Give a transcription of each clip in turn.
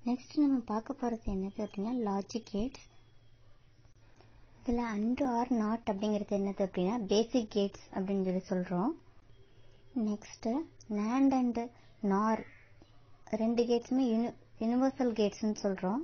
next நம்ம பார்க்க போகிறது என்னது அப்படின்னா லாஜிக் கேட்ஸ் இதில் அண்ட் ஆர் நாட் அப்படிங்கிறது என்னது அப்படின்னா பேசிக் கேட்ஸ் அப்படின்னு சொல்லி சொல்கிறோம் நெக்ஸ்ட்டு நேண்ட் அண்டு நார் ரெண்டு கேட்ஸுமே யூனி யூனிவர்சல் கேட்ஸ்னு சொல்கிறோம்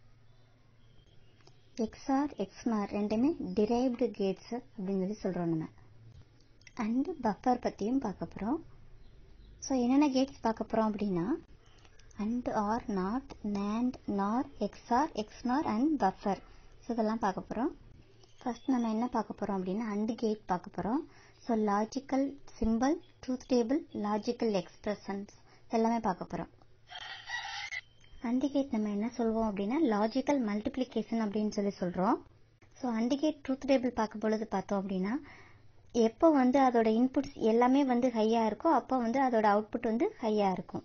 எக்ஸ்ஆர் எக்ஸ்மார் ரெண்டுமே டிரைவ்டு கேட்ஸ் அப்படின்னு சொல்லி சொல்கிறோம் நம்ம அண்டு பஃபர் பற்றியும் பார்க்க போகிறோம் ஸோ என்னென்ன கேட்ஸ் பார்க்க போகிறோம் அப்படின்னா and or not NAND NOR XOR XNOR and buffer so இதெல்லாம் பார்க்க போகிறோம் ஃபர்ஸ்ட் நம்ம என்ன பார்க்க போகிறோம் அப்படின்னா அண்ட் கேட் பார்க்க போகிறோம் so logical symbol truth table logical expressions எல்லாமே பார்க்க போகிறோம் அண்டிகேட் நம்ம என்ன சொல்லுவோம் அப்படின்னா லாஜிக்கல் மல்டிப்ளிகேஷன் அப்படின்னு சொல்லி சொல்கிறோம் ஸோ அண்டிகேட் ட்ரூத் டேபிள் பார்க்கும் பொழுது பார்த்தோம் அப்படின்னா எப்போ வந்து அதோட இன்புட்ஸ் எல்லாமே வந்து ஹையாக இருக்கோ அப்போ வந்து அதோட அவுட்புட் வந்து ஹையாக இருக்கும்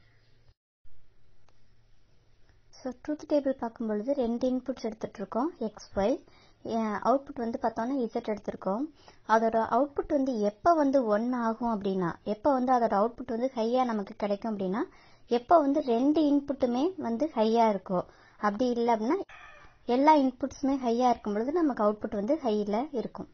ஸோ ட்ரூத் டேபிள் பார்க்கும் பொழுது ரெண்டு இன்புட்ஸ் எடுத்துகிட்டு இருக்கோம் எக்ஸ் ஒய் அவுட்புட் வந்து பார்த்தோன்னா இசட் எடுத்திருக்கோம் அதோட அவுட்புட் வந்து எப்போ வந்து ஒன் ஆகும் அப்படின்னா எப்போ வந்து அதோட அவுட்புட் வந்து ஹையாக நமக்கு கிடைக்கும் அப்படின்னா எப்போ வந்து ரெண்டு இன்புட்டுமே வந்து ஹையாக இருக்கும் அப்படி இல்லை அப்படின்னா எல்லா இன்புட்ஸுமே ஹையாக இருக்கும் பொழுது நமக்கு அவுட்புட் வந்து ஹையில் இருக்கும்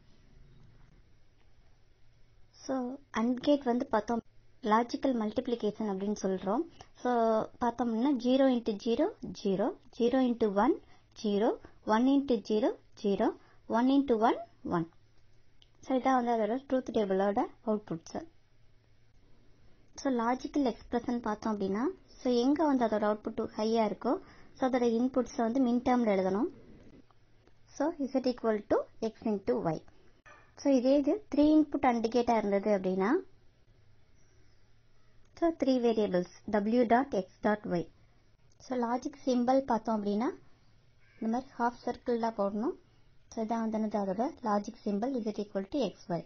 ஸோ அன்கேட் வந்து பார்த்தோம் லாஜிக்கல் மல்டிப்ளிகேஷன் அப்படின்னு சொல்கிறோம் ஸோ பார்த்தோம் அப்படின்னா zero into zero zero zero into one zero one into zero zero one into one one so இதான் வந்து அதோட ட்ரூத் டேபிளோட அவுட்புட்ஸு ஸோ லாஜிக்கல் எக்ஸ்பிரஷன் பார்த்தோம் அப்படின்னா ஸோ எங்கே வந்து அதோட அவுட்புட் ஹையாக இருக்கோ ஸோ அதோட இன்புட்ஸை வந்து மின் டேர்மில் எழுதணும் so Z equal to X into Y so இதே இது த்ரீ இன்புட் அண்டிகேட்டாக இருந்தது அப்படின்னா so three variables W dot X dot Y so logic symbol பார்த்தோம் அப்படின்னா இந்த மாதிரி ஹாஃப் சர்க்கிள் தான் போடணும் ஸோ இதான் வந்து அதோட logic symbol is it equal to X Y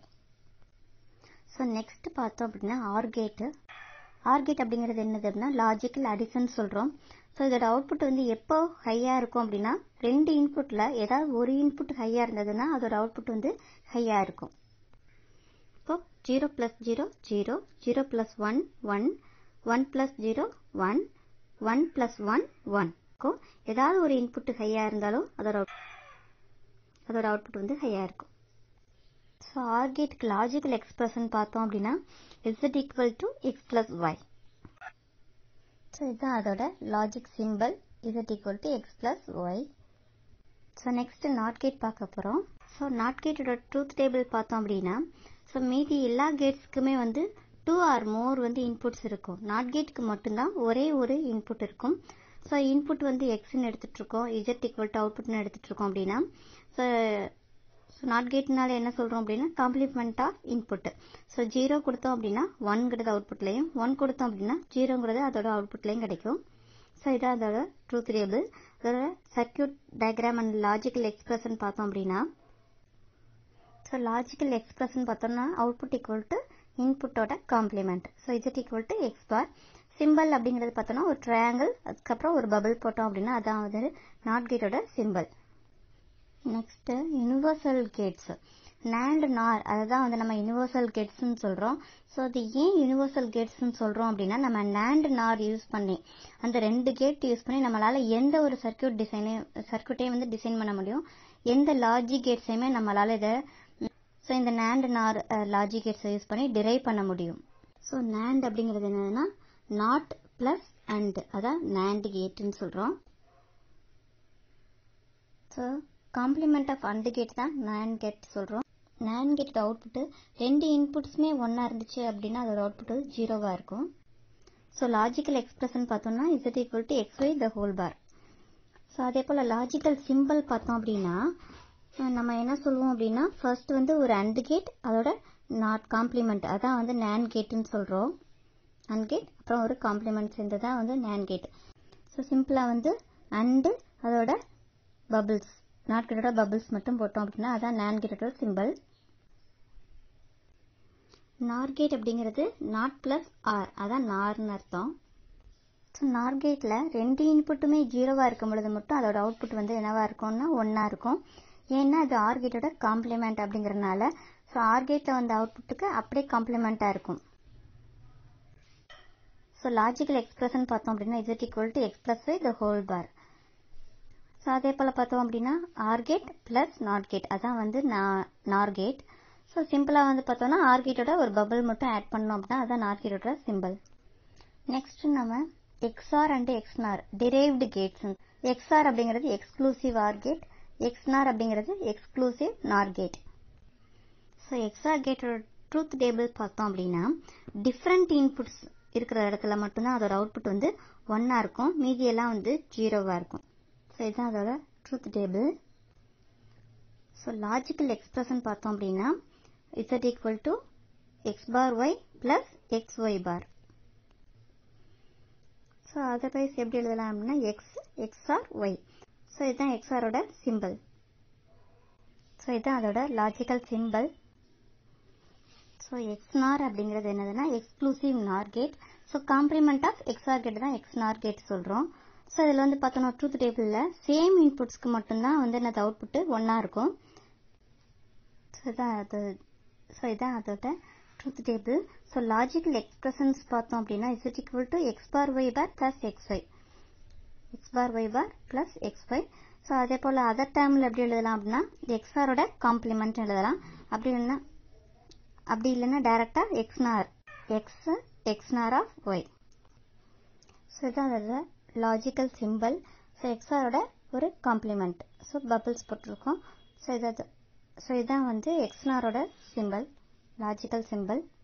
so next பார்த்தோம் அப்படின்னா ஆர்கேட்டு ஆர்கேட் அப்படிங்கிறது என்னது அப்படின்னா லாஜிக்கல் அடிஷன் சொல்கிறோம் ஸோ இதோட அவுட்புட் வந்து எப்போ ஹையாக இருக்கும் அப்படின்னா ரெண்டு இன்புட்டில் ஏதாவது ஒரு இன்புட் ஹையாக இருந்ததுன்னா அதோட அவுட்புட் வந்து ஹையாக இருக்கும் இப்போ zero plus zero zero zero plus one one one plus zero one one plus one one இருக்கும் ஏதாவது ஒரு இன்புட் ஹையாக இருந்தாலும் அதோட அதோட அவுட்புட் வந்து ஹையாக இருக்கும் ஸோ ஆர்கேட்டுக்கு லாஜிக்கல் எக்ஸ்பிரஷன் பார்த்தோம் அப்படின்னா Z equal to X plus Y so இதுதான் அதோட logic symbol Z equal to X plus Y so next not gate பார்க்க போகிறோம் ஸோ நாட் கேட்டோட ட்ரூத் டேபிள் பார்த்தோம் அப்படின்னா ஸோ மீதி எல்லா கேட்ஸ்க்குமே வந்து டூ ஆர் மோர் வந்து இன்புட்ஸ் இருக்கும் நாட் கேட்டுக்கு மட்டும்தான் ஒரே ஒரு இன்புட் இருக்கும் ஸோ இன்புட் வந்து எக்ஸ்ன்னு எடுத்துகிட்டு இருக்கோம் இஜெட் ஈக்குவல் டு அவுட்புட்னு எடுத்துகிட்டு இருக்கோம் அப்படின்னா ஸோ ஸோ நாட் கேட்னால என்ன சொல்கிறோம் அப்படின்னா complement of input so zero கொடுத்தோம் அப்படின்னா ஒன்ங்கிறது அவுட்புட்லேயும் ஒன் கொடுத்தோம் அப்படின்னா ஜீரோங்கிறது அதோட அவுட்புட்லேயும் கிடைக்கும் ஸோ இதான் அதோட ட்ரூத் டேபிள் அதோட circuit diagram and logical expression பார்த்தோம் அப்படின்னா ஸோ லாஜிக்கல் எக்ஸ்பிரஷன் பார்த்தோம்னா அவுட்புட் ஈக்குவல் டு இன்புட்டோட complement so Z equal to X bar symbol அப்படிங்கிறது பார்த்தோம்னா ஒரு ட்ரையாங்கிள் அதுக்கப்புறம் ஒரு பபிள் போட்டோம் அப்படின்னா அதான் வந்து நாட் கேட்டோட symbol next universal gates NAND NOR அதுதான் வந்து நம்ம யூனிவர்சல் கேட்ஸ்னு சொல்கிறோம் ஸோ அது ஏன் யூனிவர்சல் கேட்ஸ்னு சொல்கிறோம் அப்படின்னா நம்ம நேண்ட் நார் யூஸ் பண்ணி அந்த ரெண்டு கேட் யூஸ் பண்ணி நம்மளால் எந்த ஒரு சர்க்கியூட் டிசைனையும் சர்க்கியூட்டையும் வந்து டிசைன் பண்ண முடியும் எந்த லாஜிக் கேட்ஸையுமே நம்மளால் இதை ஸோ இந்த நேண்ட் நார் லாஜிக் கேட்ஸை யூஸ் பண்ணி டிரைவ் பண்ண முடியும் ஸோ நேண்ட் அப்படிங்கிறது என்னதுன்னா நாட் ப்ளஸ் அண்ட் அதான் நேண்ட் கேட்டுன்னு சொல்கிறோம் so complement of AND gate தான் நேன் கேட் சொல்கிறோம் நேன் கேட்டோட அவுட்புட்டு ரெண்டு இன்புட்ஸுமே ஒன்றா இருந்துச்சு அப்படின்னா அதோட அவுட்புட்டு ஜீரோவாக இருக்கும் ஸோ லாஜிக்கல் எக்ஸ்பிரஷன் பார்த்தோம்னா Z equal to X Y the whole bar so அதே போல் லாஜிக்கல் சிம்பிள் பார்த்தோம் அப்படின்னா நம்ம என்ன சொல்லுவோம் அப்படின்னா ஃபர்ஸ்ட் வந்து ஒரு அண்ட் கேட் அதோட நாட் காம்ப்ளிமெண்ட் அதான் வந்து நேன் கேட்டுன்னு சொல்கிறோம் அண்ட் கேட் அப்புறம் ஒரு காம்ப்ளிமெண்ட் சேர்ந்து தான் வந்து நேன் கேட் ஸோ சிம்பிளாக வந்து அண்டு அதோட பபிள்ஸ் நாட் கேட்டோட பபிள்ஸ் மட்டும் போட்டோம் அப்படின்னா அதான் நான் கேட்டோட சிம்பிள் நார் கேட் அப்படிங்கிறது நாட் பிளஸ் ஆர் அதான் நார்னு அர்த்தம் ஸோ நார் கேட்டில் ரெண்டு இன்புட்டுமே ஜீரோவாக இருக்கும் பொழுது மட்டும் அதோட அவுட்புட் வந்து என்னவாக இருக்கும்னா ஒன்றா இருக்கும் ஏன்னா அது ஆர் கேட்டோட காம்ப்ளிமெண்ட் அப்படிங்கிறனால ஸோ ஆர் கேட்டில் வந்த அவுட்புட்டுக்கு அப்படியே காம்ப்ளிமெண்ட்டாக இருக்கும் ஸோ லாஜிக்கல் எக்ஸ்பிரஷன் பார்த்தோம் அப்படின்னா is it equal to X plus Y the whole bar so அதே போல் பார்த்தோம் அப்படின்னா OR gate plus not gate அதான் வந்து நார் கேட் ஸோ சிம்பிளாக வந்து பார்த்தோம்னா ஆர் கேட்டோட ஒரு பபிள் மட்டும் ஆட் பண்ணோம் அப்படின்னா அதான் நார் கேட்டோட சிம்பிள் நெக்ஸ்ட் நம்ம XOR and XNOR derived gates XOR அப்படிங்கிறது எக்ஸ்க்ளூசிவ் ஆர் கேட் எக்ஸ்நார் அப்படிங்கிறது exclusive NOR gate so XOR கேட்டோட ட்ரூத் டேபிள் பார்த்தோம் அப்படின்னா டிஃப்ரெண்ட் இன்புட்ஸ் இருக்கிற இடத்துல மட்டும்தான் அதோட அவுட்புட் வந்து ஒன்னாக இருக்கும் மீதி எல்லாம் வந்து ஜீரோவாக இருக்கும் ஸோ இதுதான் அதோட truth table so logical expression பார்த்தோம் அப்படின்னா Z equal to X bar Y plus X Y bar so otherwise எப்படி எழுதலாம் அப்படின்னா எக்ஸ் எக்ஸ்ஆர் ஒய் ஸோ இதுதான் எக்ஸ்ஆரோட சிம்பிள் ஸோ இதுதான் அதோட லாஜிக்கல் சிம்பிள் ஸோ எக்ஸ் நார் அப்படிங்கிறது என்னதுன்னா exclusive NOR gate so complement of XOR gate தான் எக்ஸ் நார் கேட் சொல்கிறோம் ஸோ இதில் வந்து பார்த்தோன்னா ட்ரூத் டேபிளில் சேம் இன்புட்ஸ்க்கு மட்டும்தான் வந்து என்னது அவுட்புட்டு ஒன்றா இருக்கும் ஸோ இதான் அது ஸோ இதான் அதோட truth table so logical expressions பார்த்தோம் அப்படின்னா is it equal to X bar Y bar plus X Y X bar Y bar plus X Y so அதே போல் அதர் டேர்மில் எப்படி எழுதலாம் அப்படின்னா எக்ஸ்ஆரோட காம்ப்ளிமெண்ட் எழுதலாம் அப்படி இல்லைன்னா அப்படி இல்லைன்னா டைரெக்டாக XNOR X XNOR of Y so இதான் அதோட லாஜிக்கல் சிம்பிள் ஸோ எக்ஸ்ஆரோட ஒரு காம்ப்ளிமெண்ட் ஸோ பபிள்ஸ் போட்டிருக்கோம் ஸோ இதை ஸோ இதான் வந்து எக்ஸ்னாரோட சிம்பிள் லாஜிக்கல் சிம்பிள்